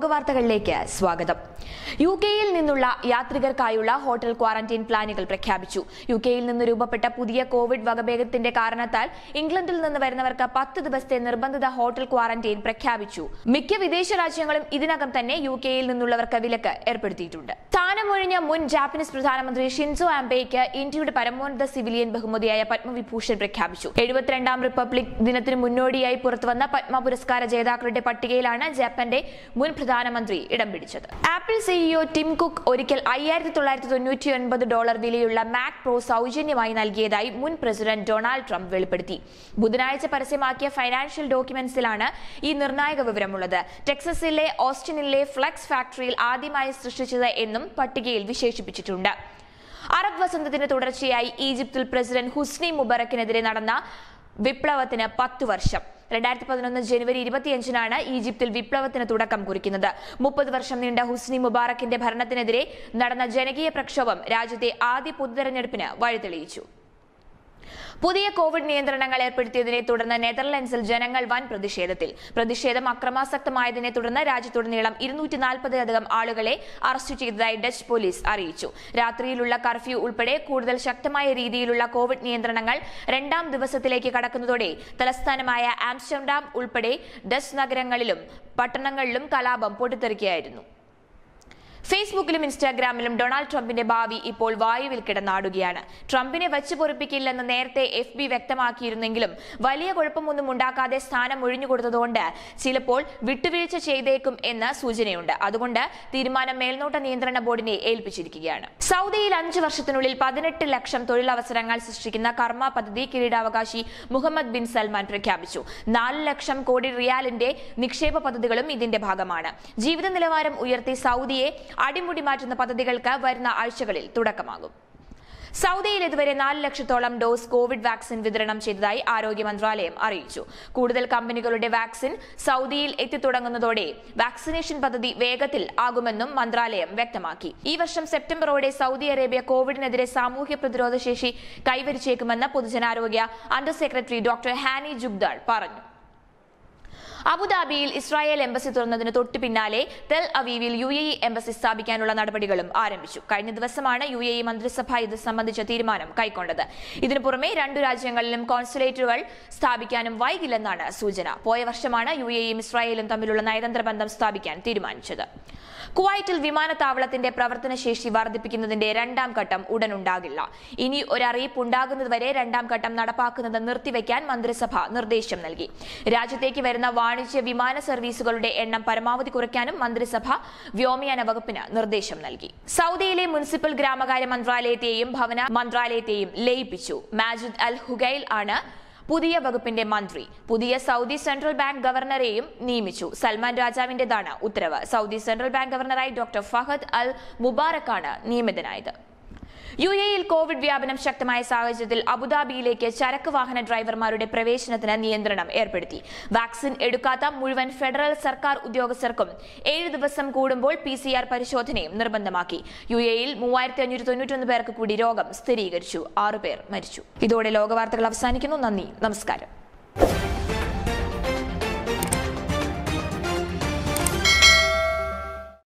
ലോകവാർത്തകളിലേക്ക് സ്വാഗതം യു കെയിൽ നിന്നുള്ള യാത്രികർക്കായുള്ള ഹോട്ടൽ ക്വാറന്റൈൻ പ്ലാനുകൾ പ്രഖ്യാപിച്ചു യു കെയിൽ നിന്ന് രൂപപ്പെട്ട പുതിയ കോവിഡ് വകഭേദത്തിന്റെ കാരണത്താൽ ഇംഗ്ലണ്ടിൽ നിന്ന് വരുന്നവർക്ക് പത്ത് ദിവസത്തെ നിർബന്ധിത ഹോട്ടൽ ക്വാറന്റൈൻ പ്രഖ്യാപിച്ചു മിക്ക വിദേശ രാജ്യങ്ങളും ഇതിനകം തന്നെ യു കെയിൽ നിന്നുള്ളവർക്ക് വിലക്ക് ഏർപ്പെടുത്തിയിട്ടുണ്ട് സ്ഥാനമൊഴിഞ്ഞ മുൻ ജാപ്പനീസ് പ്രധാനമന്ത്രി ഷിൻസോ ആംബെയ്ക്ക് ഇന്ത്യയുടെ പരമോന്നത സിവിലിയൻ ബഹുമതിയായ പത്മവിഭൂഷൺ പ്രഖ്യാപിച്ചു എഴുപത്തിരണ്ടാം റിപ്പബ്ലിക് ദിനത്തിന് മുന്നോടിയായി പുറത്തുവന്ന പത്മ പുരസ്കാര ജേതാക്കളുടെ പട്ടികയിലാണ് ജപ്പാന്റെ മുൻ പ്രധാനമന്ത്രി ഇടം പിടിച്ചത് ആപ്പിൾ സിഇഒ ടിം കുക്ക് ഒരിക്കൽ അയ്യായിരത്തി തൊള്ളായിരത്തി തൊണ്ണൂറ്റി ഒൻപത് ഡോളർ വിലയുള്ള മാക് പ്രോ സൗജന്യമായി നൽകിയതായി മുൻ പ്രസിഡന്റ് ഡൊണാൾഡ് ട്രംപ് വെളിപ്പെടുത്തി ബുധനാഴ്ച പരസ്യമാക്കിയ ഫൈനാൻഷ്യൽ ഡോക്യുമെന്റ്സിലാണ് ഈ നിർണായക വിവരമുള്ളത് ടെക്സസിലെ ഓസ്റ്റിനിലെ ഫ്ലെക്സ് ഫാക്ടറിയിൽ ആദ്യമായി സൃഷ്ടിച്ചത് എന്നും പട്ടികയിൽ വിശേഷിപ്പിച്ചിട്ടുണ്ട് അറബ് വസന്തത്തിന് തുടർച്ചയായി ഈജിപ്തിൽ പ്രസിഡന്റ് ഹുസ്നി മുബറക്കിനെതിരെ നടന്ന വിപ്ലവത്തിന് പത്തു വർഷം രണ്ടായിരത്തി പതിനൊന്ന് ജനുവരി ഇരുപത്തിയഞ്ചിനാണ് ഈജിപ്തിൽ വിപ്ലവത്തിന് തുടക്കം കുറിക്കുന്നത് മുപ്പത് വർഷം നീണ്ട ഹുസ്നി മുബാറക്കിന്റെ ഭരണത്തിനെതിരെ നടന്ന ജനകീയ പ്രക്ഷോഭം രാജ്യത്തെ ആദ്യ പൊതുതെരഞ്ഞെടുപ്പിന് വഴിതെളിയിച്ചു പുതിയ കോവിഡ് നിയന്ത്രണങ്ങൾ ഏർപ്പെടുത്തിയതിനെ തുടർന്ന് നെതർലൻഡ്സിൽ ജനങ്ങൾ വൻ പ്രതിഷേധത്തിൽ പ്രതിഷേധം അക്രമാസക്തമായതിനെ തുടർന്ന് രാജ്യത്തുടനീളം ഇരുന്നൂറ്റി നാൽപ്പതിലധികം ആളുകളെ അറസ്റ്റ് ചെയ്തതായി ഡച്ച് പോലീസ് അറിയിച്ചു രാത്രിയിലുള്ള കർഫ്യൂ ഉൾപ്പെടെ കൂടുതൽ ശക്തമായ രീതിയിലുള്ള കോവിഡ് നിയന്ത്രണങ്ങൾ രണ്ടാം ദിവസത്തിലേക്ക് കടക്കുന്നതോടെ തലസ്ഥാനമായ ആംസ്റ്റർഡാം ഉൾപ്പെടെ ഡച്ച് നഗരങ്ങളിലും പട്ടണങ്ങളിലും കലാപം പൊട്ടിത്തെറിക്കുകയായിരുന്നു ഫേസ്ബുക്കിലും ഇൻസ്റ്റാഗ്രാമിലും ഡൊണാൾഡ് ട്രംപിന്റെ ഭാവി ഇപ്പോൾ വായുവിൽ കിടന്നാടുകയാണ് ട്രംപിനെ വച്ചു പൊറിപ്പിക്കില്ലെന്ന് നേരത്തെ എഫ് ബി വ്യക്തമാക്കിയിരുന്നെങ്കിലും വലിയ കുഴപ്പമൊന്നും ഉണ്ടാക്കാതെ സ്ഥാനം ഒഴിഞ്ഞുകൊടുത്തതുകൊണ്ട് ചിലപ്പോൾ വിട്ടുവീഴ്ച ചെയ്തേക്കും എന്ന സൂചനയുണ്ട് അതുകൊണ്ട് തീരുമാനം മേൽനോട്ട നിയന്ത്രണ ബോർഡിനെ ഏൽപ്പിച്ചിരിക്കുകയാണ് സൗദിയിൽ അഞ്ചു വർഷത്തിനുള്ളിൽ പതിനെട്ട് ലക്ഷം തൊഴിലവസരങ്ങൾ സൃഷ്ടിക്കുന്ന കർമ്മ പദ്ധതി കിരീടാവകാശി മുഹമ്മദ് ബിൻ സൽമാൻ പ്രഖ്യാപിച്ചു നാല് ലക്ഷം കോടി റിയാലിന്റെ നിക്ഷേപ പദ്ധതികളും ഇതിന്റെ ഭാഗമാണ് ജീവിത നിലവാരം ഉയർത്തി സൗദിയെ അടിമുടി മാറ്റുന്ന പദ്ധതികൾക്ക് വരുന്ന ആഴ്ചകളിൽ തുടക്കമാകും സൗദിയിൽ ഇതുവരെ നാല് ലക്ഷത്തോളം ഡോസ് കോവിഡ് വാക്സിൻ വിതരണം ചെയ്തതായി ആരോഗ്യ മന്ത്രാലയം അറിയിച്ചു കൂടുതൽ കമ്പനികളുടെ വാക്സിൻ സൗദിയിൽ എത്തിത്തുടങ്ങുന്നതോടെ വാക്സിനേഷൻ പദ്ധതി വേഗത്തിൽ ആകുമെന്നും മന്ത്രാലയം വ്യക്തമാക്കി ഈ വർഷം സെപ്റ്റംബറോടെ സൗദി അറേബ്യ കോവിഡിനെതിരെ സാമൂഹ്യ പ്രതിരോധ ശേഷി കൈവരിച്ചേക്കുമെന്ന് പൊതുജനാരോഗ്യ അണ്ടർ സെക്രട്ടറി ഡോക്ടർ ഹാനി ജുഗ്ദാൾ പറഞ്ഞു അബുദാബിയിൽ ഇസ്രായേൽ എംബസി തുറന്നതിന് തൊട്ടു പിന്നാലെ തെൽ അവീവിൽ യു എ ഇ എംബസി സ്ഥാപിക്കാനുള്ള നടപടികളും ആരംഭിച്ചു കഴിഞ്ഞ ദിവസമാണ് യു എ ഇ മന്ത്രിസഭ ഇത് സംബന്ധിച്ച തീരുമാനം കൈക്കൊണ്ടത് ഇതിനു പുറമെ രണ്ടു രാജ്യങ്ങളിലും കോൺസുലേറ്റുകൾ സ്ഥാപിക്കാനും വൈകില്ലെന്നാണ് സൂചന പോയ വർഷമാണ് യു എ ഇയും ഇസ്രായേലും തമ്മിലുള്ള നയതന്ത്ര ബന്ധം സ്ഥാപിക്കാൻ തീരുമാനിച്ചത് കുവൈറ്റിൽ വിമാനത്താവളത്തിന്റെ പ്രവർത്തനശേഷി വർദ്ധിപ്പിക്കുന്നതിന്റെ രണ്ടാം ഘട്ടം ഉടൻ ഉണ്ടാകില്ല ഇനി ഒരറിയിപ്പ് ഉണ്ടാകുന്നതുവരെ രണ്ടാം ഘട്ടം നടപ്പാക്കുന്നത് നിർത്തിവെക്കാൻ മന്ത്രിസഭ നിർദ്ദേശം നൽകി രാജ്യത്തേക്ക് വരുന്ന വാണിജ്യ വിമാന സർവീസുകളുടെ എണ്ണം പരമാവധി കുറയ്ക്കാനും മന്ത്രിസഭ വ്യോമയാന വകുപ്പിന് നിർദ്ദേശം നൽകി സൗദിയിലെ മുനിസിപ്പൽ ഗ്രാമകാര്യ മന്ത്രാലയത്തെയും ഭവന മന്ത്രാലയത്തെയും ലയിപ്പിച്ചു മാജിദ് അൽ ഹുഗൈൽ ആണ് പുതിയ വകുപ്പിന്റെ മന്ത്രി പുതിയ സൗദി സെൻട്രൽ ബാങ്ക് ഗവർണറെയും നിയമിച്ചു സൽമാൻ രാജാവിന്റേതാണ് ഉത്തരവ് സൗദി സെൻട്രൽ ബാങ്ക് ഗവർണറായി ഡോക്ടർ ഫഹദ് അൽ മുബാറക്കാണ് നിയമിതനായത് യു എയിൽ കോവിഡ് വ്യാപനം ശക്തമായ സാഹചര്യത്തിൽ അബുദാബിയിലേക്ക് ചരക്ക് വാഹന ഡ്രൈവർമാരുടെ പ്രവേശനത്തിന് നിയന്ത്രണം ഏർപ്പെടുത്തി വാക്സിൻ എടുക്കാത്ത മുഴുവൻ ഫെഡറൽ സർക്കാർ ഉദ്യോഗസ്ഥർക്കും ഏഴ് ദിവസം കൂടുമ്പോൾ പി സി ആർ പരിശോധനയും നിർബന്ധമാക്കി യു എയിൽ മൂവായിരത്തി അഞ്ഞൂറ്റി തൊണ്ണൂറ്റൊന്ന് പേർക്ക് കൂടി രോഗം സ്ഥിരീകരിച്ചു ആറുപേർ മരിച്ചു ഇതോടെ ലോകവാർത്തകൾ അവസാനിക്കുന്നു നന്ദി നമസ്കാരം